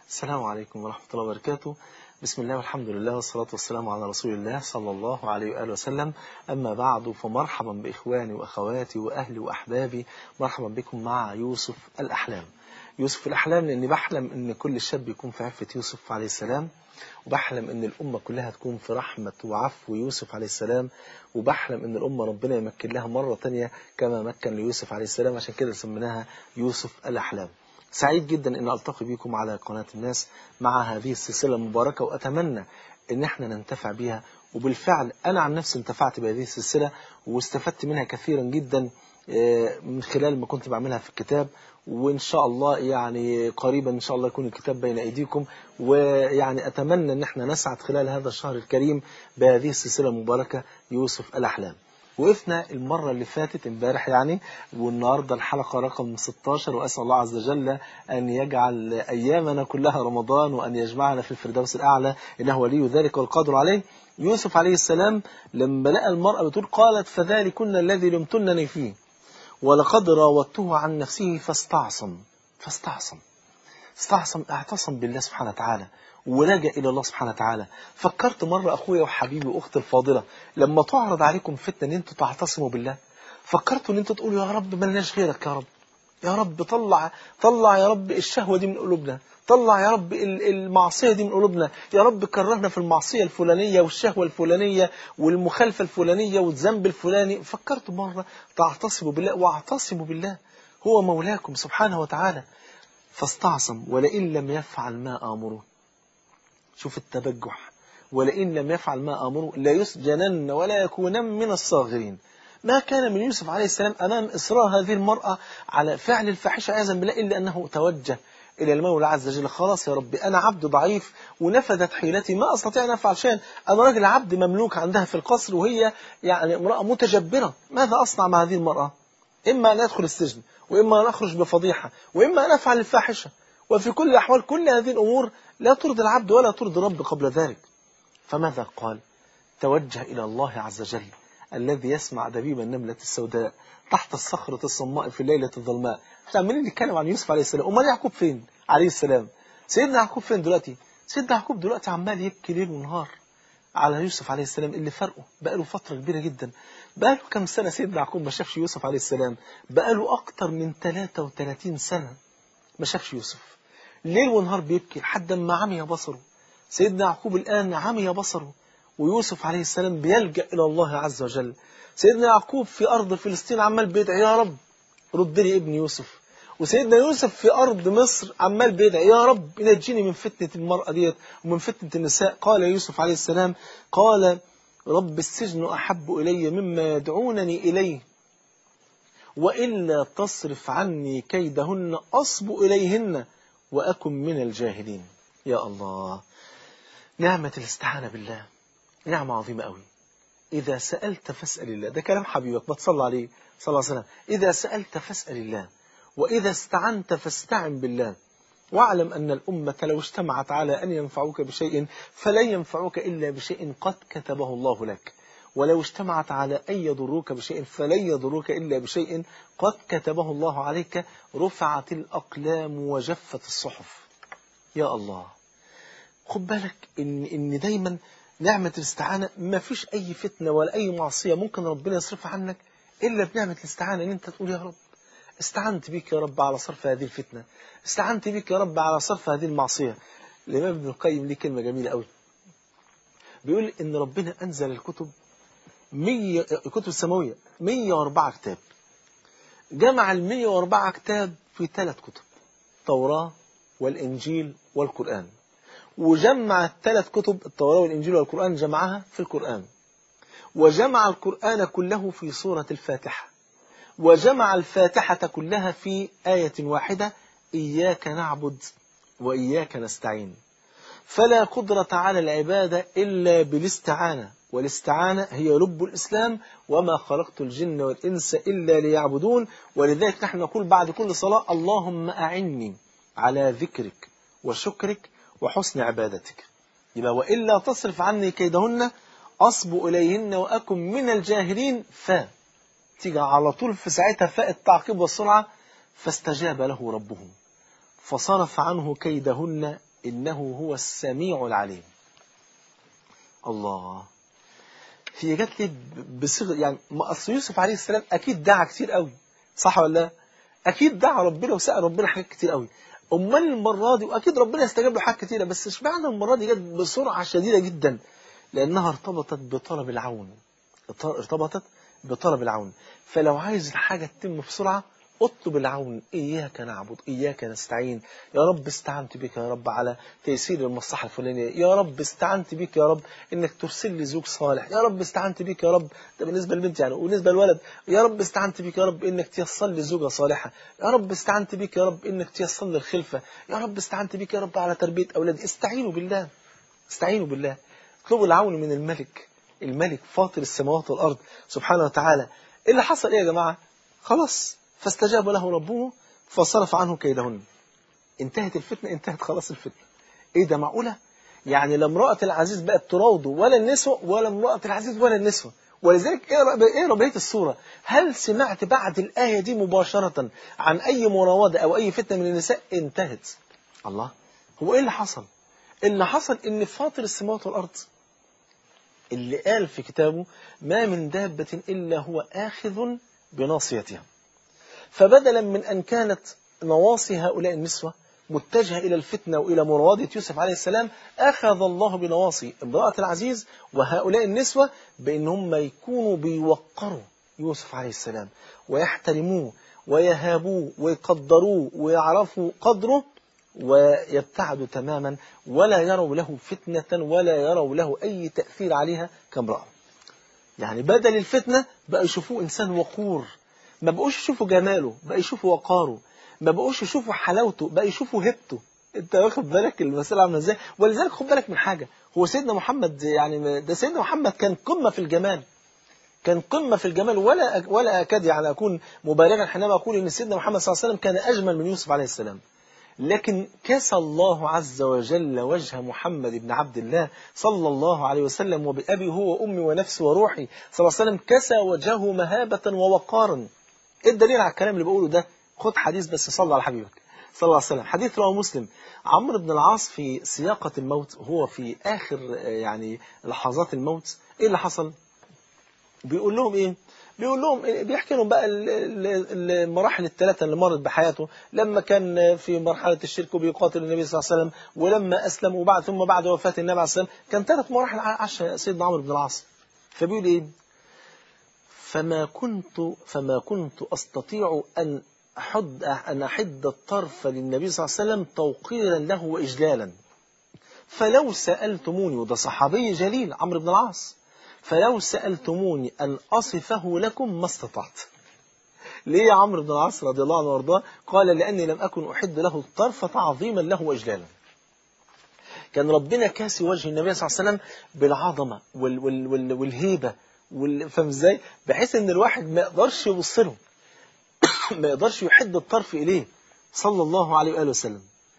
السلام عليكم ورحمة الله وبركاته بسم الله والحمد لله والصلاة والسلام على رسول الله صلى الله عليه وآله وسلم أما بعد فمرحبا بإخواني وأخواتي وأهلي وأحبابي مرحبا بكم مع يوسف الأحلام يوسف الأحلام لأني بحلم أن كل شاب يكون في عفة يوسف عليه السلام وبحلم أن الأمة كلها تكون في رحمة وعفو يوسف عليه السلام وبحلم أن الأمة ربنا يمكن لها مرة تانية كما مكن ليوسف عليه السلام عشان كده سميناها يوسف الأحلام سعيد جدا أن ألتقي بكم على قناة الناس مع هذه السلسلة المباركة وأتمنى أن احنا ننتفع بها وبالفعل أنا عن نفسي انتفعت بهذه السلسلة واستفدت منها كثيرا جدا من خلال ما كنت بعملها في الكتاب وإن شاء الله يعني قريبا إن شاء الله يكون الكتاب بين أيديكم ويعني أتمنى أن احنا نسعد خلال هذا الشهر الكريم بهذه السلسلة المباركة يوسف الأحلام وقفنا المرة اللي فاتت امبارح يعني والنهاردة الحلقة رقم 16 وأسأل الله عز وجل أن يجعل أيامنا كلها رمضان وأن يجمعنا في الفردوس الأعلى إنه ولي ذلك والقادر عليه يوسف عليه السلام لما لقى المرأة بتقول قالت فذلكن الذي لمتنني فيه ولقد راودته عن نفسه فاستعصم فاستعصم استعصم اعتصم بالله سبحانه وتعالى ولجأ إلى الله سبحانه وتعالى فكرت مرة أخويا وحبيبي وأختي الفاضلة لما تعرض عليكم فتنة أن أنتوا تعتصموا بالله فكرتوا أن أنتوا تقولوا يا رب ما لناش غيرك يا رب يا رب طلع طلع يا رب الشهوة دي من قلوبنا طلع يا رب المعصية دي من قلوبنا يا رب كرهنا في المعصية الفلانية والشهوة الفلانية والمخالفة الفلانية والذنب الفلاني فكرت مرة تعتصموا بالله واعتصموا بالله هو مولاكم سبحانه وتعالى فاستعصم ولئن لم يفعل ما آمره شوف التبجح ولئن لم يفعل ما آمره لا يسجنن ولا يكونن من الصاغرين ما كان من يوسف عليه السلام أمام إصرار هذه المرأة على فعل الفاحشة عياذا بالله إلا أنه توجه إلى المولى عز وجل خلاص يا ربي أنا عبد ضعيف ونفذت حيلتي ما أستطيع أن أفعل شيئا أنا راجل عبد مملوك عندها في القصر وهي يعني امرأة متجبرة ماذا أصنع مع هذه المرأة إما أن أدخل السجن وإما أن أخرج بفضيحة وإما أن أفعل الفاحشة وفي كل الأحوال كل هذه الأمور لا ترضي العبد ولا ترضي رب قبل ذلك فماذا قال توجه إلى الله عز وجل الذي يسمع دبيب النملة السوداء تحت الصخرة الصماء في الليلة الظلماء احنا عمالين نتكلم عن يوسف عليه السلام امال يعقوب فين عليه السلام سيدنا يعقوب فين دلوقتي سيدنا يعقوب دلوقتي عمال يبكي ليل ونهار على يوسف عليه السلام اللي فرقه بقى له فترة كبيرة جدا بقى له كم سنة سيدنا يعقوب ما شافش يوسف عليه السلام بقى له أكتر من 33 سنة ما شافش يوسف ليل ونهار بيبكي لحد ما عمي بصره سيدنا يعقوب الآن عمي بصره ويوسف عليه السلام بيلجأ إلى الله عز وجل سيدنا يعقوب في أرض فلسطين عمال بيدعي يا رب رد لي ابن يوسف وسيدنا يوسف في أرض مصر عمال بيدعي يا رب نجيني من فتنة المرأة ديت ومن فتنة النساء قال يوسف عليه السلام قال رب السجن أحب إلي مما يدعونني إليه وإلا تصرف عني كيدهن أصب إليهن وأكن من الجاهلين يا الله نعمة الاستعانة بالله نعمة عظيمة قوي إذا سألت فاسأل الله ده كلام حبيبك ما تصلى عليه صلى الله عليه وسلم إذا سألت فاسأل الله وإذا استعنت فاستعن بالله واعلم أن الأمة لو اجتمعت على أن ينفعوك بشيء فلن ينفعوك إلا بشيء قد كتبه الله لك ولو اجتمعت على أن يضروك بشيء فلن يضروك إلا بشيء قد كتبه الله عليك رفعت الأقلام وجفت الصحف يا الله خد بالك إن, إن دايما نعمة الاستعانة ما فيش أي فتنة ولا أي معصية ممكن ربنا يصرفها عنك إلا بنعمة الاستعانة إن أنت تقول يا رب استعنت بك يا رب على صرف هذه الفتنة استعنت بك يا رب على صرف هذه المعصية الإمام ابن القيم ليه كلمة جميلة قوي بيقول إن ربنا أنزل الكتب مية الكتب السماوية 104 كتاب جمع ال 104 كتاب في ثلاث كتب توراة والإنجيل والقرآن وجمع الثلاث كتب التوراة والإنجيل والقرآن جمعها في القرآن وجمع القرآن كله في سورة الفاتحة وجمع الفاتحة كلها في آية واحدة إياك نعبد وإياك نستعين فلا قدرة على العبادة إلا بالاستعانة والاستعانة هي لب الإسلام وما خلقت الجن والإنس إلا ليعبدون ولذلك نحن نقول بعد كل صلاة اللهم أعني على ذكرك وشكرك وحسن عبادتك يبقى وإلا تصرف عني كيدهن أصب إليهن وأكن من الجاهلين ف تيجي على طول في ساعتها فاء التعقيب والسرعة فاستجاب له ربه فصرف عنه كيدهن إنه هو السميع العليم الله هي جات لي بصيغه يعني ما اصل يوسف عليه السلام اكيد دعا كتير قوي صح ولا لا اكيد دعا ربنا وسال ربنا حاجات كتير قوي امال المره دي واكيد ربنا استجاب له حاجات كتيره بس اشمعنى المره دي جت بسرعه شديده جدا لانها ارتبطت بطلب العون ارتبطت بطلب العون فلو عايز الحاجه تتم بسرعه اطلب العون إياك نعبد إياك نستعين يا رب استعنت بك يا رب على تيسير المصلحة الفلانية يا رب استعنت بك يا رب إنك ترسل لي زوج صالح يا رب استعنت بك يا رب ده بالنسبة للبنت يعني وبالنسبة للولد يا رب استعنت بك يا رب إنك تيسر لي زوجة صالحة يا رب استعنت بك يا رب إنك تيسر لي الخلفة يا رب استعنت بك يا رب على تربية أولادي استعينوا بالله استعينوا بالله اطلبوا العون من الملك الملك فاطر السماوات والأرض سبحانه وتعالى إيه اللي حصل إيه يا جماعة خلاص فاستجاب له ربه فصرف عنه كيدهن انتهت الفتنة انتهت خلاص الفتنة ايه ده معقولة يعني لا امرأة العزيز بقت تراوده ولا النسوة ولا امرأة العزيز ولا النسوة ولذلك ايه ربية الصورة هل سمعت بعد الآية دي مباشرة عن أي مراودة أو أي فتنة من النساء انتهت الله هو ايه اللي حصل اللي حصل ان فاطر السماوات والأرض اللي قال في كتابه ما من دابة إلا هو آخذ بناصيتها فبدلا من أن كانت نواصي هؤلاء النسوة متجهة إلى الفتنة وإلى مرادة يوسف عليه السلام أخذ الله بنواصي امرأة العزيز وهؤلاء النسوة بأنهم يكونوا بيوقروا يوسف عليه السلام ويحترموه ويهابوه ويقدروه ويعرفوا قدره ويبتعدوا تماما ولا يروا له فتنة ولا يروا له أي تأثير عليها كامرأة يعني بدل الفتنة بقى يشوفوه إنسان وقور ما بقوش يشوفوا جماله بقى يشوفوا وقاره ما بقوش يشوفوا حلاوته بقى يشوفوا هبته انت واخد بالك المسألة عامله ازاي ولذلك خد بالك من حاجة هو سيدنا محمد يعني ده سيدنا محمد كان قمة في الجمال كان قمة في الجمال ولا ولا أكاد يعني أكون مبالغا حينما أقول إن سيدنا محمد صلى الله عليه وسلم كان أجمل من يوسف عليه السلام لكن كسى الله عز وجل وجه محمد بن عبد الله صلى الله عليه وسلم وبأبي هو وأمي ونفسي وروحي صلى الله عليه وسلم كسى وجهه مهابة ووقارا ايه الدليل على الكلام اللي بقوله ده خد حديث بس صلى على حبيبك صلى الله عليه وسلم حديث رواه مسلم عمرو بن العاص في سياقة الموت هو في آخر يعني لحظات الموت ايه اللي حصل بيقول لهم ايه بيقول لهم بيحكي لهم بقى المراحل الثلاثة اللي مرت بحياته لما كان في مرحلة الشرك وبيقاتل النبي صلى الله عليه وسلم ولما أسلم وبعد ثم بعد وفاة النبي عليه الصلاة والسلام كان ثلاث مراحل عاشها سيدنا عمرو بن العاص فبيقول ايه فما كنت فما كنت أستطيع أن أحد أن أحد الطرف للنبي صلى الله عليه وسلم توقيرا له وإجلالا فلو سألتموني وده صحابي جليل عمرو بن العاص فلو سألتموني أن أصفه لكم ما استطعت ليه يا عمرو بن العاص رضي الله عنه وارضاه قال لأني لم أكن أحد له الطرف تعظيما له وإجلالا كان ربنا كاسي وجه النبي صلى الله عليه وسلم بالعظمة وال وال وال والهيبة وال... فاهم ازاي بحيث ان الواحد ما يقدرش يبص له ما يقدرش يحد الطرف اليه صلى الله عليه واله وسلم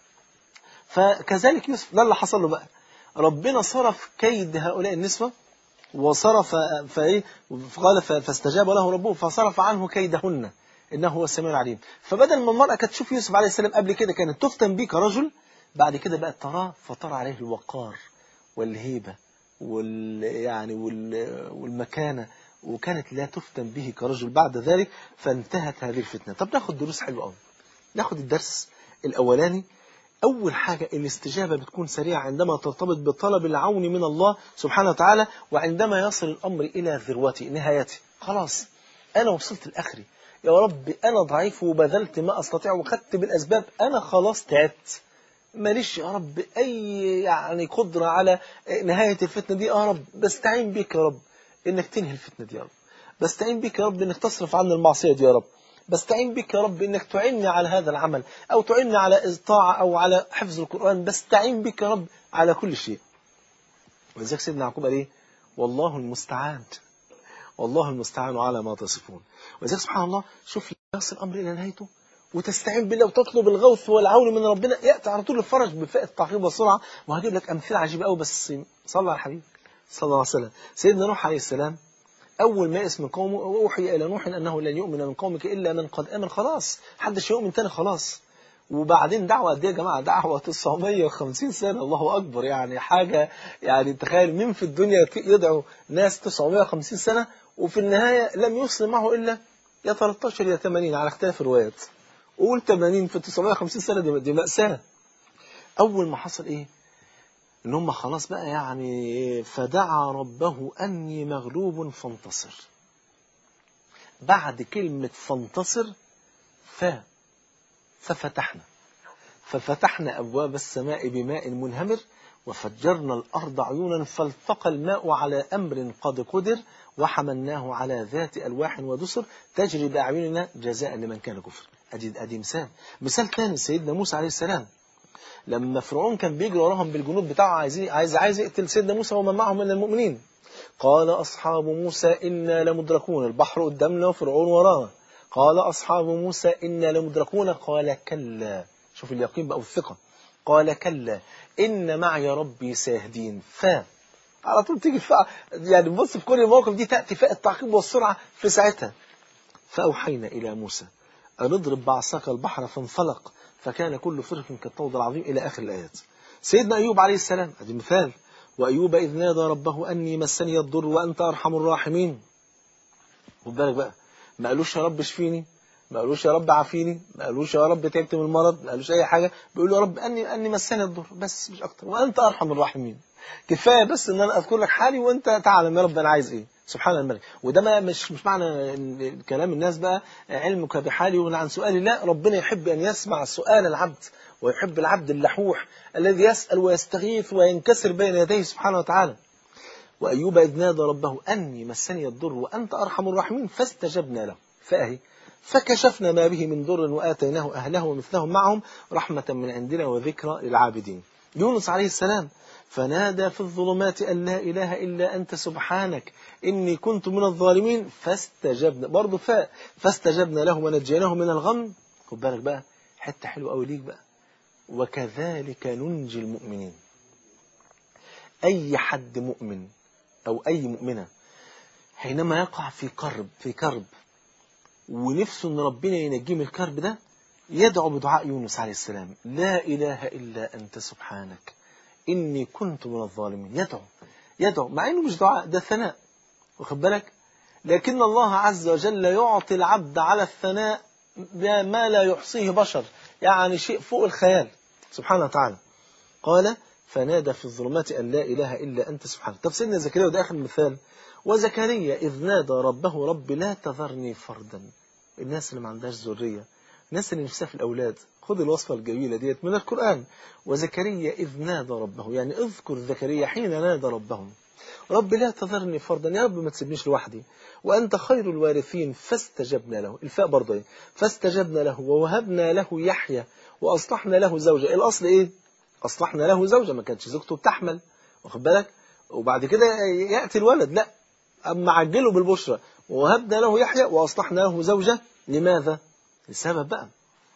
فكذلك يوسف ده اللي حصل له بقى ربنا صرف كيد هؤلاء النسوة وصرف فايه قال فاستجاب له ربه فصرف عنه كيدهن انه هو السميع العليم فبدل ما المرأة كانت تشوف يوسف عليه السلام قبل كده كانت تفتن بيه كرجل بعد كده بقت تراه فترى عليه الوقار والهيبة وال يعني وال والمكانة وكانت لا تفتن به كرجل بعد ذلك فانتهت هذه الفتنة طب ناخد دروس حلوة قوي ناخد الدرس الأولاني أول حاجة الاستجابة بتكون سريعة عندما ترتبط بطلب العون من الله سبحانه وتعالى وعندما يصل الأمر إلى ذروته نهايته خلاص أنا وصلت لآخري يا رب أنا ضعيف وبذلت ما أستطيع وخدت بالأسباب أنا خلاص تعبت ماليش يا رب أي يعني قدرة على نهاية الفتنة دي يا رب بستعين بيك يا رب إنك تنهي الفتنة دي يا رب بستعين بيك يا رب إنك تصرف عني المعصية دي يا رب بستعين بك يا رب انك تعني على هذا العمل او تعني على الطاعة او على حفظ القرآن بستعين بك يا رب على كل شيء ولذلك سيدنا يعقوب قال ايه والله المستعان والله المستعان على ما تصفون ولذلك سبحان الله شوف يصل الامر الى نهايته وتستعين بالله وتطلب الغوث والعون من ربنا ياتي على طول الفرج بفئه التعقيب والسرعه وهجيب لك امثله عجيبه قوي بس صلى على الحبيب صلى الله عليه وسلم سيدنا نوح عليه السلام أول ما اسم قومه وأوحي إلى نوح أنه لن يؤمن من قومك إلا من قد آمن خلاص حدش يؤمن تاني خلاص وبعدين دعوة قد ايه يا جماعة دعوة 950 سنة الله أكبر يعني حاجة يعني تخيل مين في الدنيا يدعو ناس 950 سنة وفي النهاية لم يوصل معه إلا يا 13 يا 80 على اختلاف الروايات قول 80 في 950 سنة دي, دي مأساة أول ما حصل إيه إن هم خلاص بقى يعني فدعا ربه أني مغلوب فانتصر بعد كلمة فانتصر ف ففتحنا ففتحنا أبواب السماء بماء منهمر وفجرنا الأرض عيونا فالتقى الماء على أمر قد قدر وحملناه على ذات ألواح ودسر تجري بأعيننا جزاء لمن كان كفر أدي, أدي مثال مثال ثاني سيدنا موسى عليه السلام لما فرعون كان بيجري وراهم بالجنود بتاعه عايز عايز عايز يقتل سيدنا موسى ومن معه من المؤمنين قال أصحاب موسى إنا لمدركون البحر قدامنا وفرعون ورانا قال أصحاب موسى إنا لمدركون قال كلا شوف اليقين بقى والثقة قال كلا إن معي ربي سيهدين ف على طول تيجي فا يعني بص في كل المواقف دي تأتي فاء التعقيب والسرعة في ساعتها فأوحينا إلى موسى أن اضرب بعصاك البحر فانفلق فكان كل فرق كالطود العظيم إلى آخر الآيات سيدنا أيوب عليه السلام هذه مثال وأيوب إذ نادى ربه أني مسني الضر وأنت أرحم الراحمين خد بالك بقى ما قالوش يا رب اشفيني ما قالوش يا رب عافيني ما قالوش يا رب تعبت من المرض ما قالوش أي حاجة بيقولوا يا رب أني أني مسني الضر بس مش أكتر وأنت أرحم الراحمين كفاية بس إن أنا أذكر لك حالي وأنت تعلم يا رب أنا عايز إيه سبحان الملك وده ما مش مش معنى إن كلام الناس بقى علمك بحالي ولا عن سؤالي لا ربنا يحب أن يسمع سؤال العبد ويحب العبد اللحوح الذي يسأل ويستغيث وينكسر بين يديه سبحانه وتعالى وأيوب إذ نادى ربه أني مسني الضر وأنت أرحم الراحمين فاستجبنا له فأهي فكشفنا ما به من ضر وآتيناه أهله ومثلهم معهم رحمة من عندنا وذكرى للعابدين يونس عليه السلام فنادى في الظلمات أن لا إله إلا أنت سبحانك إني كنت من الظالمين فاستجبنا برضه فاء فاستجبنا له ونجيناه من الغم خد بالك بقى حتة حلوة قوي ليك بقى وكذلك ننجي المؤمنين أي حد مؤمن أو أي مؤمنة حينما يقع في كرب في كرب ونفسه أن ربنا ينجيه من الكرب ده يدعو بدعاء يونس عليه السلام لا إله إلا أنت سبحانك إني كنت من الظالمين يدعو يدعو مع إنه مش دعاء ده ثناء واخد بالك لكن الله عز وجل يعطي العبد على الثناء ما لا يحصيه بشر يعني شيء فوق الخيال سبحانه وتعالى قال فنادى في الظلمات أن لا إله إلا أنت سبحانك طب سيدنا زكريا وده آخر مثال وزكريا إذ نادى ربه رب لا تذرني فردا الناس اللي ما عندهاش ذرية الناس اللي نفسها في الأولاد خذ الوصفة الجميلة ديت من القرآن وزكريا إذ نادى ربه يعني اذكر زكريا حين نادى ربه رب لا تذرني فردا يا رب ما تسيبنيش لوحدي وأنت خير الوارثين فاستجبنا له الفاء برضه فاستجبنا له ووهبنا له يحيى وأصلحنا له زوجة الأصل إيه أصلحنا له زوجة ما كانتش زوجته بتحمل واخد بالك وبعد كده يأتي الولد لا أما عجله بالبشرى ووهبنا له يحيى وأصلحنا له زوجة لماذا لسبب بقى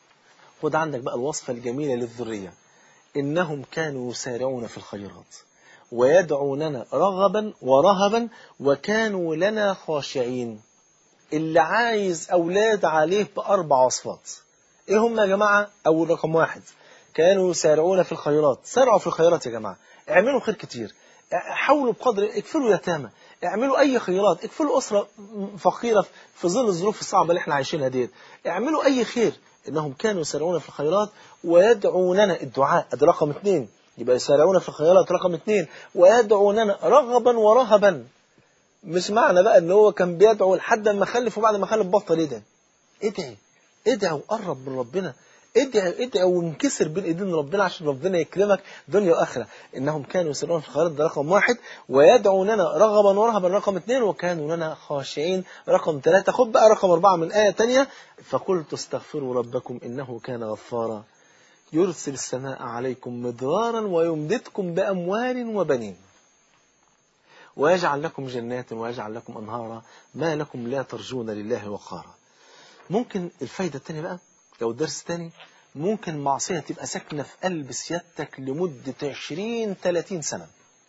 خد عندك بقى الوصفة الجميلة للذرية إنهم كانوا يسارعون في الخيرات ويدعوننا رغبا ورهبا وكانوا لنا خاشعين اللي عايز أولاد عليه بأربع وصفات إيه هم يا جماعة أول رقم واحد كانوا يسارعون في الخيرات سارعوا في الخيرات يا جماعة اعملوا خير كتير حاولوا بقدر اكفلوا يتامى اعملوا أي خيرات اكفلوا أسرة فقيرة في ظل الظروف الصعبة اللي احنا عايشينها ديت اعملوا أي خير إنهم كانوا يسارعون في الخيرات ويدعوننا الدعاء ده رقم اثنين يبقى يسارعون في الخيرات رقم اثنين ويدعوننا رغبا ورهبا مش معنى بقى ان هو كان بيدعو لحد ما خلف وبعد ما خلف بطل يدعي ادعي ادعي وقرب من ربنا ادعي ادعي وانكسر بين ايدين ربنا عشان ربنا يكرمك دنيا واخره انهم كانوا يسيرون في الخيرات ده رقم واحد ويدعوننا رغبا ورهبا رقم اثنين وكانوا لنا خاشعين رقم ثلاثة خد بقى رقم أربعة من آية تانية فقلت استغفروا ربكم إنه كان غفارا يرسل السماء عليكم مدرارا ويمددكم بأموال وبنين ويجعل لكم جنات ويجعل لكم أنهارا ما لكم لا ترجون لله وقارا ممكن الفايدة التانية بقى لو الدرس التاني ممكن معصية تبقى ساكنة في قلب سيادتك لمدة 20 30 سنة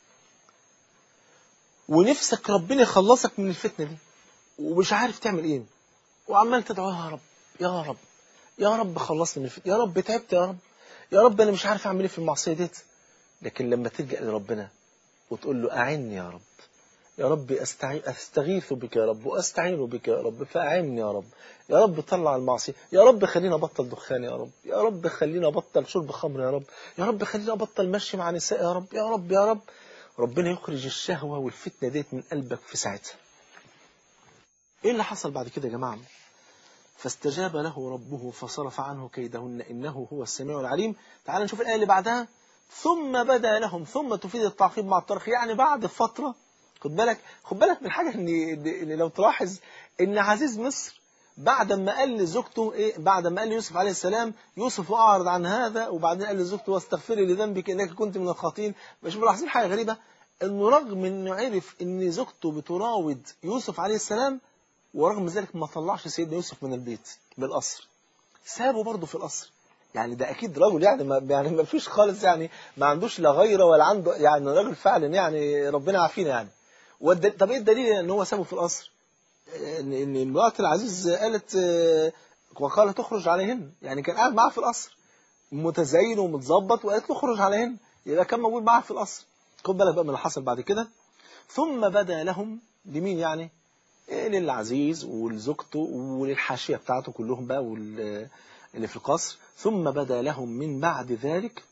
ونفسك ربنا يخلصك من الفتنة دي ومش عارف تعمل ايه وعمال تدعو يا رب يا رب يا رب خلصني من الفتنة يا رب تعبت يا رب يا رب أنا مش عارف أعمل إيه في المعصية ديت لكن لما تلجأ لربنا وتقول له أعني يا رب يا رب أستعي... أستغيث بك يا رب وأستعين بك يا رب فأعني يا رب يا رب طلع المعصية يا رب خلينا بطل دخان يا رب يا رب خلينا بطل شرب خمر يا رب يا رب خلينا بطل مشي مع نساء يا رب يا رب يا رب ربنا يخرج الشهوة والفتنة ديت من قلبك في ساعتها ايه اللي حصل بعد كده يا جماعة فاستجاب له ربه فصرف عنه كيدهن إنه هو السميع العليم تعال نشوف الآية اللي بعدها ثم بدا لهم ثم تفيد التعقيب مع الطرف يعني بعد فترة خد بالك خد بالك من حاجة إن, إن لو تلاحظ إن عزيز مصر بعد ما قال لزوجته إيه بعد ما قال ليوسف عليه السلام يوسف أعرض عن هذا وبعدين قال لزوجته واستغفري لذنبك إنك كنت من الخاطئين مش ملاحظين حاجة غريبة إنه رغم إنه عرف إن زوجته بتراود يوسف عليه السلام ورغم ذلك ما طلعش سيدنا يوسف من البيت بالقصر سابه برضه في القصر يعني ده اكيد رجل يعني ما يعني ما فيش خالص يعني ما عندوش لا غيره ولا عنده يعني راجل فعلا يعني ربنا يعافينا يعني والد... طب ايه الدليل ان هو سابه في القصر ان ان امراه العزيز قالت وقالت تخرج عليهن يعني كان قاعد معاها في القصر متزين ومتظبط وقالت له اخرج عليهن يبقى كان موجود معاها في القصر خد بالك بقى من اللي حصل بعد كده ثم بدا لهم لمين يعني للعزيز ولزوجته وللحاشية بتاعته كلهم بقى اللي في القصر ثم بدا لهم من بعد ذلك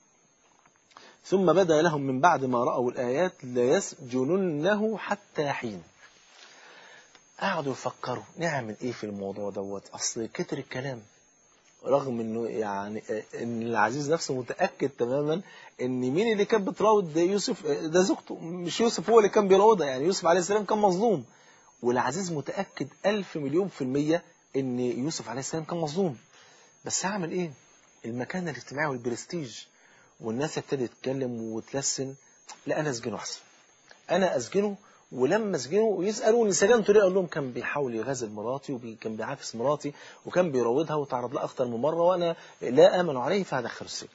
ثم بدا لهم من بعد ما رأوا الآيات ليسجننه حتى حين قعدوا يفكروا نعمل ايه في الموضوع دوت اصل كتر الكلام رغم انه يعني ان العزيز نفسه متاكد تماما ان مين اللي كان بتراود يوسف ده زوجته مش يوسف هو اللي كان بيراودها يعني يوسف عليه السلام كان مظلوم والعزيز متأكد ألف مليون في المية إن يوسف عليه السلام كان مظلوم بس هعمل إيه المكان الاجتماعي والبرستيج والناس ابتدت تتكلم وتلسن لا أنا أسجنه أحسن أنا أسجنه ولما أسجنه يسألوني سجنته ليه أقول لهم كان بيحاول يغازل مراتي وكان بيعاكس مراتي وكان بيراودها وتعرض لها أكتر من مرة وأنا لا آمن عليه فهدخله السجن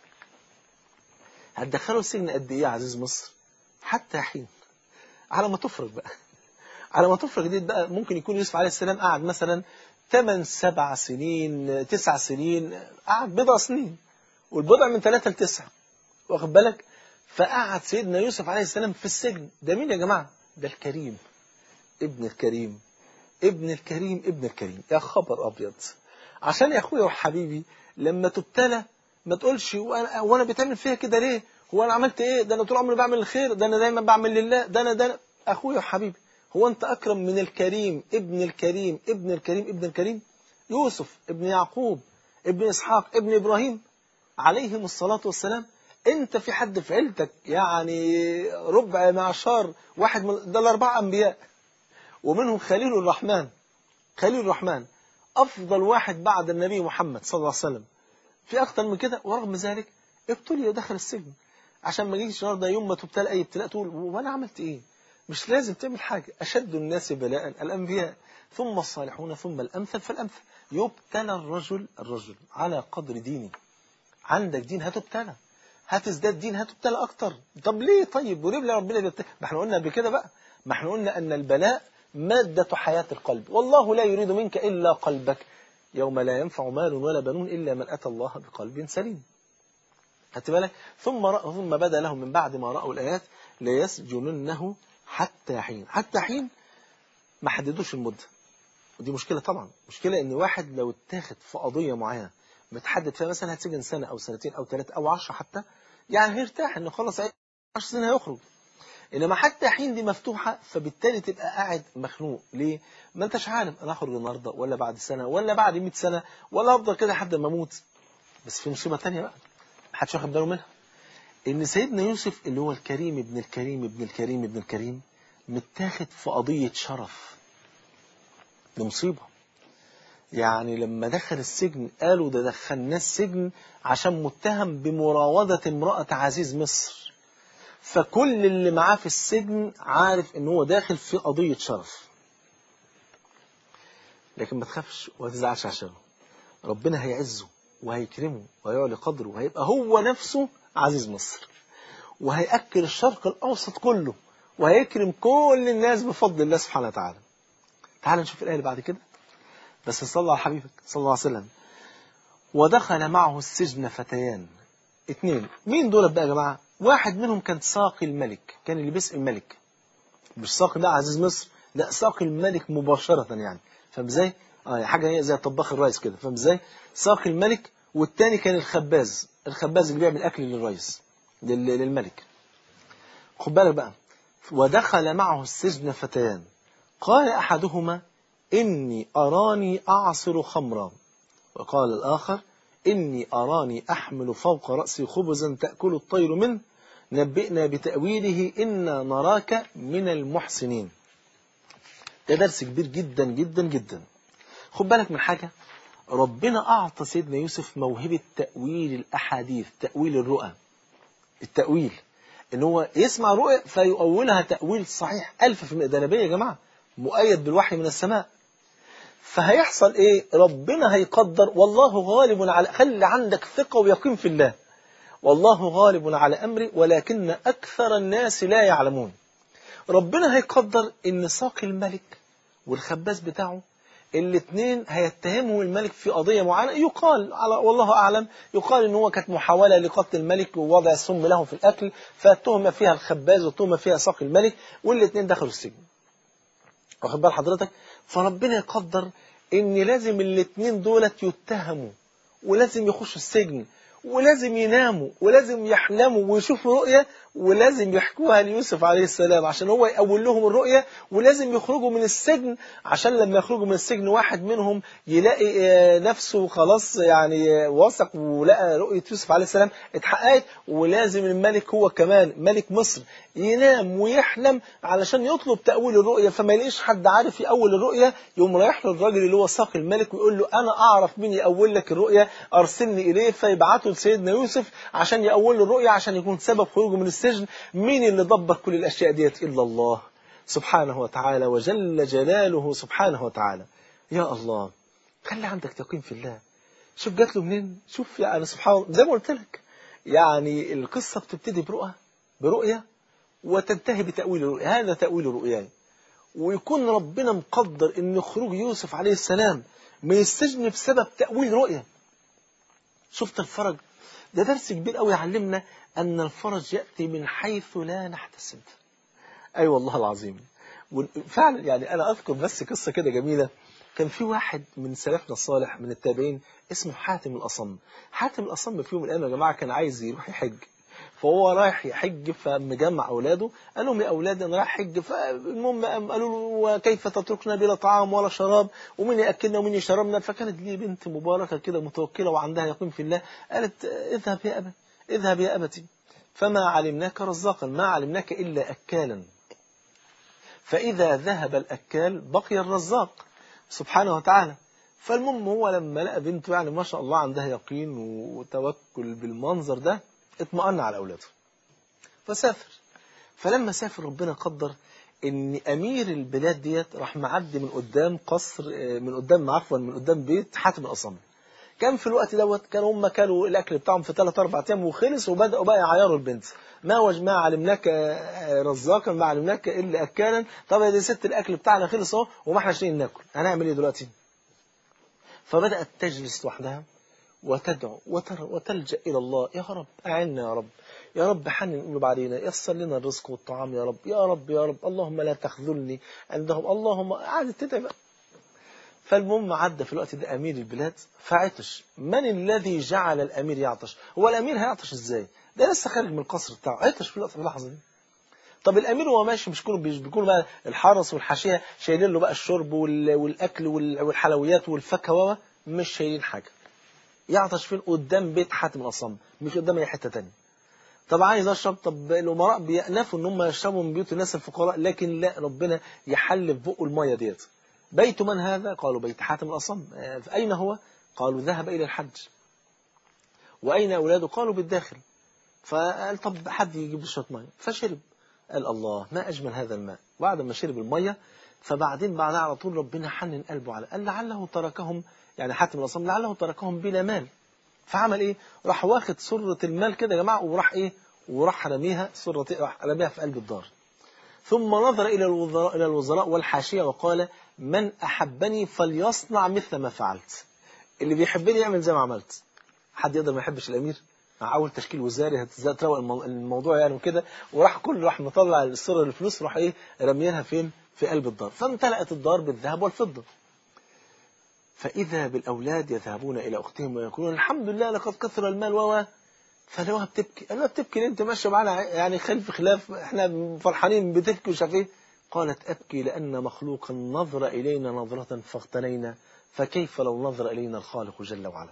هتدخله السجن قد إيه يا عزيز مصر حتى حين على ما تفرج بقى على ما تفرج دي بقى ممكن يكون يوسف عليه السلام قعد مثلا 8 7 سنين 9 سنين قعد بضع سنين والبضع من 3 ل 9 واخد بالك فقعد سيدنا يوسف عليه السلام في السجن ده مين يا جماعه ده الكريم ابن الكريم ابن الكريم ابن الكريم يا خبر ابيض عشان يا اخويا وحبيبي لما تبتلى ما تقولش وانا وانا بتعمل فيها كده ليه هو انا عملت ايه ده انا طول عمري بعمل الخير ده انا دايما بعمل لله ده انا ده أنا. اخويا وحبيبي هو أنت أكرم من الكريم ابن الكريم ابن الكريم ابن الكريم يوسف ابن يعقوب ابن إسحاق ابن إبراهيم عليهم الصلاة والسلام أنت في حد في عيلتك يعني ربع معشار واحد من ده الأربع أنبياء ومنهم خليل الرحمن خليل الرحمن أفضل واحد بعد النبي محمد صلى الله عليه وسلم في أكتر من كده ورغم ذلك ابتلي ودخل السجن عشان ما يجيش النهارده يوم ما تبتلى أي ابتلاء تقول وأنا عملت إيه مش لازم تعمل حاجة أشد الناس بلاء الأنبياء ثم الصالحون ثم الأمثل فالأمثل يبتلى الرجل الرجل على قدر دينه عندك دين هتبتلى هتزداد دين هتبتلى أكتر طب ليه طيب وليه ليه ربنا بيبتلى ما احنا قلنا قبل كده بقى ما احنا قلنا أن البلاء مادة حياة القلب والله لا يريد منك إلا قلبك يوم لا ينفع مال ولا بنون إلا من أتى الله بقلب سليم خدت بالك ثم رأى ثم بدا لهم من بعد ما رأوا الآيات ليسجننه حتى حين حتى حين ما حددوش المدة ودي مشكلة طبعا مشكلة ان واحد لو اتاخد في قضية معينة متحدد فيها مثلا هتسجن سنة او سنتين او ثلاثة او عشرة حتى يعني هيرتاح انه خلص 10 سنين هيخرج انما حتى حين دي مفتوحة فبالتالي تبقى قاعد مخنوق ليه ما انتش عارف انا هخرج النهاردة ولا بعد سنة ولا بعد 100 سنة ولا افضل كده لحد ما اموت بس في مصيبة تانية بقى محدش واخد باله منها ان سيدنا يوسف اللي هو الكريم ابن الكريم ابن الكريم ابن الكريم متاخد في قضية شرف دي مصيبة يعني لما دخل السجن قالوا ده دخلناه السجن عشان متهم بمراودة امرأة عزيز مصر فكل اللي معاه في السجن عارف ان هو داخل في قضية شرف لكن ما تخافش وما تزعلش عشانه ربنا هيعزه وهيكرمه وهيعلي قدره وهيبقى هو نفسه عزيز مصر وهيأكل الشرق الأوسط كله وهيكرم كل الناس بفضل الله سبحانه وتعالى تعال نشوف الآية اللي بعد كده بس صلى على حبيبك صلى الله عليه وسلم ودخل معه السجن فتيان اتنين مين دول بقى يا جماعة واحد منهم كان ساقي الملك كان اللي بيسقي الملك مش ساقي ده عزيز مصر لا ساقي الملك مباشرة يعني فاهم ازاي اه حاجة هي زي طباخ الرئيس كده فاهم ازاي ساقي الملك والتاني كان الخباز الخباز اللي بيعمل اكل للرئيس لل- للملك خد بالك بقى ودخل معه السجن فتيان قال احدهما اني اراني اعصر خمرا وقال الاخر إني أراني أحمل فوق رأسي خبزا تأكل الطير منه نبئنا بتأويله إنا نراك من المحسنين ده درس كبير جدا جدا جدا خد بالك من حاجة ربنا أعطى سيدنا يوسف موهبة تأويل الأحاديث تأويل الرؤى التأويل إن هو يسمع رؤية فيؤولها تأويل صحيح ألف في المئة ده نبي يا جماعة مؤيد بالوحي من السماء فهيحصل ايه ربنا هيقدر والله غالب على خلي عندك ثقة ويقين في الله والله غالب على أمري ولكن أكثر الناس لا يعلمون ربنا هيقدر ان ساقي الملك والخباز بتاعه الاثنين هيتهموا الملك في قضية معينة يقال على والله أعلم يقال إن هو كانت محاولة لقتل الملك ووضع السم له في الأكل فالتهمة فيها الخباز والتهمة فيها ساقي الملك والاثنين دخلوا السجن واخد بال حضرتك فربنا يقدر ان لازم الاثنين دولت يتهموا ولازم يخشوا السجن ولازم يناموا ولازم يحلموا ويشوفوا رؤية ولازم يحكوها ليوسف عليه السلام عشان هو يقول لهم الرؤية ولازم يخرجوا من السجن عشان لما يخرجوا من السجن واحد منهم يلاقي آه، نفسه خلاص يعني آه، وثق ولقى رؤية يوسف عليه السلام اتحققت ولازم الملك هو كمان ملك مصر ينام ويحلم علشان يطلب تأويل الرؤية فما يلاقيش حد عارف يأول الرؤية يقوم رايح له الراجل اللي هو ساقي الملك ويقول له أنا أعرف مين يأول لك الرؤية أرسلني إليه فيبعته لسيدنا يوسف عشان يأول له الرؤية عشان يكون سبب خروجه من السجن مين اللي دبر كل الأشياء ديت إلا الله سبحانه وتعالى وجل جلاله سبحانه وتعالى يا الله خلي عندك يقين في الله شوف جات له منين شوف يعني سبحان الله زي ما قلت لك يعني القصة بتبتدي برؤى برؤية وتنتهي بتأويل الرؤيا هذا تأويل رؤياي ويكون ربنا مقدر ان خروج يوسف عليه السلام من السجن بسبب تأويل رؤيا شفت الفرج ده درس كبير قوي يعلمنا ان الفرج يأتي من حيث لا نحتسب اي أيوة والله العظيم فعلا يعني انا اذكر بس قصة كده جميلة كان في واحد من سلفنا الصالح من التابعين اسمه حاتم الأصم حاتم الأصم في يوم من الأيام يا جماعة كان عايز يروح يحج فهو رايح يحج فمجمع أولاده قال لهم يا أولادي أنا رايح حج فالمهم قام قالوا له وكيف تتركنا بلا طعام ولا شراب ومين يأكلنا ومين يشربنا فكانت لي بنت مباركة كده متوكلة وعندها يقين في الله قالت اذهب يا أبا اذهب يا أبتي فما علمناك رزاقا ما علمناك إلا أكالا فإذا ذهب الأكال بقي الرزاق سبحانه وتعالى فالمهم هو لما لقى بنته يعني ما شاء الله عندها يقين وتوكل بالمنظر ده اطمأن على أولاده فسافر فلما سافر ربنا قدر ان امير البلاد ديت راح معدي من قدام قصر من قدام عفوا من قدام بيت حاتم الاصم كان في الوقت دوت كانوا هم كانوا الاكل بتاعهم في 3 4 ايام وخلص وبداوا بقى يعيروا البنت ما وج ما علمناك رزاقا ما علمناك الا اكالا طب يا دي ست الاكل بتاعنا خلص اهو وما احنا عايزين ناكل هنعمل ايه دلوقتي فبدات تجلس لوحدها وتدعو وتر وتلجا الى الله يا رب اعنا يا رب يا رب حنن قلوب علينا يسر لنا الرزق والطعام يا رب يا رب يا رب اللهم لا تخذلني عندهم اللهم قعدت تدعي بقى فالمهم عدى في الوقت ده أمير البلاد فعطش من الذي جعل الأمير يعطش هو الأمير هيعطش إزاي ده لسه خارج من القصر بتاعه عطش في الوقت في اللحظة دي طب الأمير وهو ماشي مش كله بيكون بقى الحرس والحاشية شايلين له بقى الشرب والأكل والحلويات والفاكهة مش شايلين حاجة يعطش فين قدام بيت حاتم الأصم مش قدام أي حتة تانية طب عايز اشرب طب الامراء بيأنفوا ان هم يشربوا من بيوت الناس الفقراء لكن لا ربنا يحل في بقه الميه ديت بيت من هذا قالوا بيت حاتم الأصم أين هو قالوا ذهب إلى الحج وأين أولاده قالوا بالداخل فقال طب حد يجيب شوية مية فشرب قال الله ما أجمل هذا الماء بعد ما شرب المية فبعدين بعدها على طول ربنا حنن قلبه على قال لعله تركهم يعني حاتم الأصم لعله تركهم بلا مال فعمل ايه راح واخد سرة المال كده يا جماعة وراح ايه وراح رميها سرة راح رميها في قلب الدار ثم نظر إلى الوزراء, إلى الوزراء والحاشية وقال من أحبني فليصنع مثل ما فعلت اللي بيحبني يعمل زي ما عملت حد يقدر ما يحبش الامير مع اول تشكيل وزاري هتروق الموضوع يعني وكده وراح كل راح مطلع السر الفلوس راح ايه رميها فين في قلب الدار فامتلأت الدار بالذهب والفضه فإذا بالأولاد يذهبون إلى أختهم ويقولون الحمد لله لقد كثر المال و فلوها بتبكي قال لها بتبكي انت ماشيه معانا يعني خلف خلاف احنا فرحانين بتبكي ومش عارف ايه قالت ابكي لان مخلوقا نظر الينا نظره فاغتنينا فكيف لو نظر الينا الخالق جل وعلا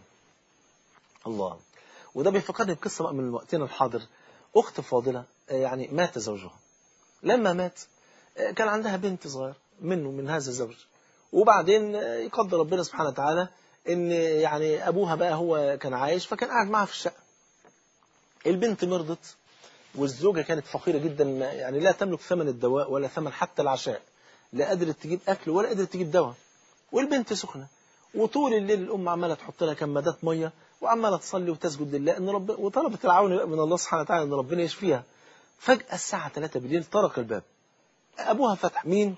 الله وده بيفكرني بقصه بقى من وقتنا الحاضر اخت فاضله يعني مات زوجها لما مات كان عندها بنت صغيره منه من هذا الزوج وبعدين يقدر ربنا سبحانه وتعالى ان يعني ابوها بقى هو كان عايش فكان قاعد معاها في الشقه البنت مرضت والزوجة كانت فقيرة جدا يعني لا تملك ثمن الدواء ولا ثمن حتى العشاء لا قدرت تجيب أكل ولا قدرت تجيب دواء والبنت سخنة وطول الليل الأم عمالة تحط لها كمادات مية وعمالة تصلي وتسجد لله إن رب وطلبت العون من الله سبحانه وتعالى إن ربنا يشفيها فجأة الساعة 3 بالليل طرق الباب أبوها فتح مين؟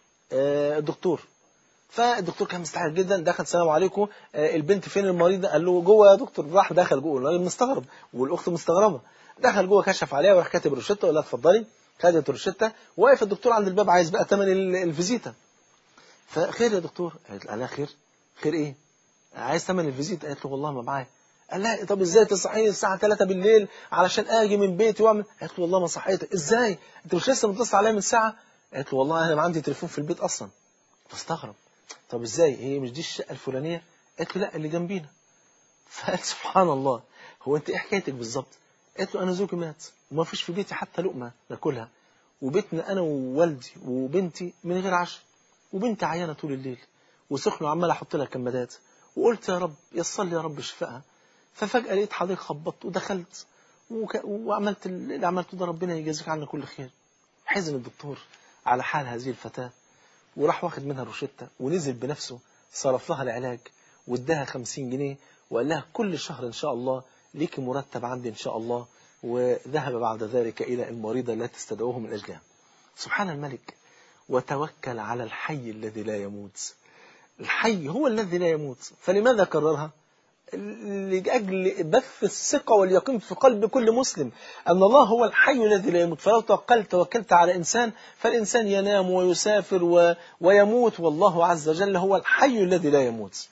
آه الدكتور فالدكتور كان مستعجل جدا دخل السلام عليكم آه البنت فين المريض قال له جوه يا دكتور راح دخل جوه الراجل مستغرب والاخت مستغربه دخل جوه كشف عليها وراح كاتب روشته وقال لها اتفضلي خدت روشته وقف الدكتور عند الباب عايز بقى ثمن الفيزيتا فخير يا دكتور قالت له خير خير ايه عايز ثمن الفيزيتا قالت له والله ما معايا قال لها طب ازاي تصحيني الساعه 3 بالليل علشان اجي من بيتي واعمل قالت له والله ما صحيتك ازاي انت مش لسه متصل عليا من ساعه قالت له والله انا ما عندي تليفون في البيت اصلا فاستغرب طب ازاي هي مش دي الشقه الفلانيه قالت له لا اللي جنبينا فقال سبحان الله هو انت ايه حكايتك بالظبط قالت له انا زوجي مات وما فيش في بيتي حتى لقمه ناكلها وبيتنا انا ووالدي وبنتي من غير عشاء وبنتي عيانه طول الليل وسخنه وعمال احط لها كمادات وقلت يا رب يسر لي يا رب شفائها ففجاه لقيت حضرتك خبطت ودخلت وك... وعملت اللي عملته ده ربنا يجازيك عنا كل خير حزن الدكتور على حال هذه الفتاه وراح واخد منها روشته ونزل بنفسه صرف لها العلاج واداها 50 جنيه وقال لها كل شهر ان شاء الله ليك مرتب عندي ان شاء الله وذهب بعد ذلك الى المريضه التي استدعوه من اجلها سبحان الملك وتوكل على الحي الذي لا يموت الحي هو الذي لا يموت فلماذا كررها لأجل بث الثقة واليقين في قلب كل مسلم أن الله هو الحي الذي لا يموت فلو توكلت توكلت على إنسان فالإنسان ينام ويسافر و... ويموت والله عز وجل هو الحي الذي لا يموت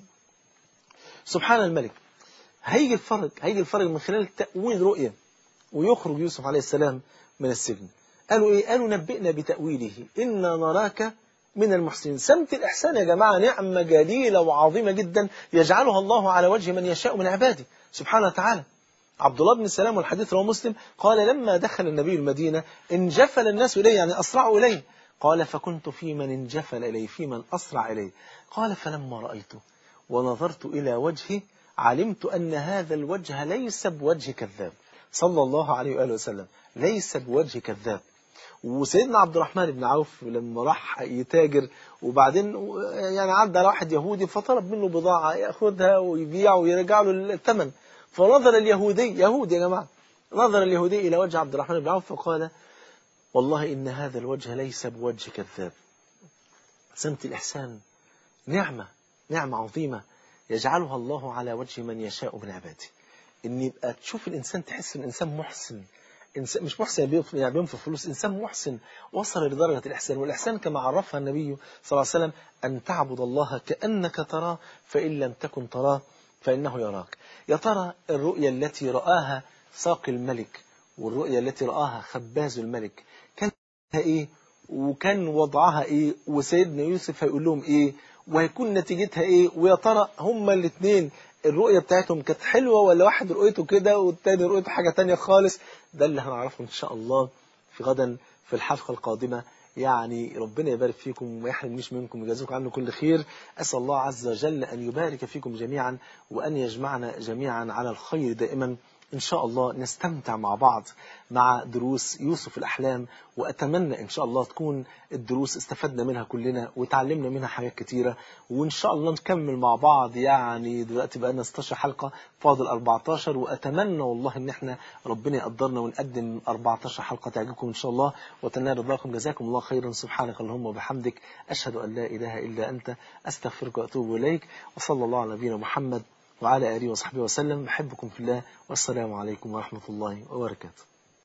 سبحان الملك هيجي الفرج هيجي الفرج من خلال تأويل رؤية ويخرج يوسف عليه السلام من السجن قالوا إيه قالوا نبئنا بتأويله إنا نراك من المحسنين سمت الإحسان يا جماعة نعمة جليلة وعظيمة جدا يجعلها الله على وجه من يشاء من عباده سبحانه وتعالى عبد الله بن سلام والحديث رواه مسلم قال لما دخل النبي المدينة انجفل الناس إليه يعني أسرعوا إليه قال فكنت في من انجفل إليه في من أسرع إليه قال فلما رأيته ونظرت إلى وجهه علمت أن هذا الوجه ليس بوجه كذاب صلى الله عليه وآله وسلم ليس بوجه كذاب وسيدنا عبد الرحمن بن عوف لما راح يتاجر وبعدين يعني عدى على واحد يهودي فطلب منه بضاعة ياخدها ويبيع ويرجع له الثمن فنظر اليهودي يهودي يا جماعة نظر اليهودي إلى وجه عبد الرحمن بن عوف فقال والله إن هذا الوجه ليس بوجه كذاب سمت الإحسان نعمة نعمة عظيمة يجعلها الله على وجه من يشاء من عباده ان يبقى تشوف الانسان تحس ان الانسان محسن إنسان مش محسن يعني بينفق فلوس إنسان محسن وصل لدرجة الإحسان والإحسان كما عرفها النبي صلى الله عليه وسلم أن تعبد الله كأنك تراه فإن لم تكن تراه فإنه يراك يا ترى الرؤيا التي رآها ساقي الملك والرؤيا التي رآها خباز الملك كان إيه وكان وضعها إيه وسيدنا يوسف هيقول لهم إيه وهيكون نتيجتها إيه ويا ترى هما الاثنين الرؤية بتاعتهم كانت حلوة ولا واحد رؤيته كده والتاني رؤيته حاجة تانية خالص ده اللي هنعرفه إن شاء الله في غدا في الحلقة القادمة يعني ربنا يبارك فيكم ويحرمنيش منكم ويجازيكم عنه كل خير أسأل الله عز وجل أن يبارك فيكم جميعا وأن يجمعنا جميعا على الخير دائما إن شاء الله نستمتع مع بعض مع دروس يوسف الأحلام وأتمنى إن شاء الله تكون الدروس استفدنا منها كلنا وتعلمنا منها حاجات كتيرة وإن شاء الله نكمل مع بعض يعني دلوقتي بقى لنا 16 حلقة فاضل 14 وأتمنى والله إن إحنا ربنا يقدرنا ونقدم 14 حلقة تعجبكم إن شاء الله وتنال رضاكم جزاكم الله خيرا سبحانك اللهم وبحمدك أشهد أن لا إله إلا أنت أستغفرك وأتوب إليك وصلى الله على نبينا محمد وعلى آله وصحبه وسلم أحبكم في الله والسلام عليكم ورحمة الله وبركاته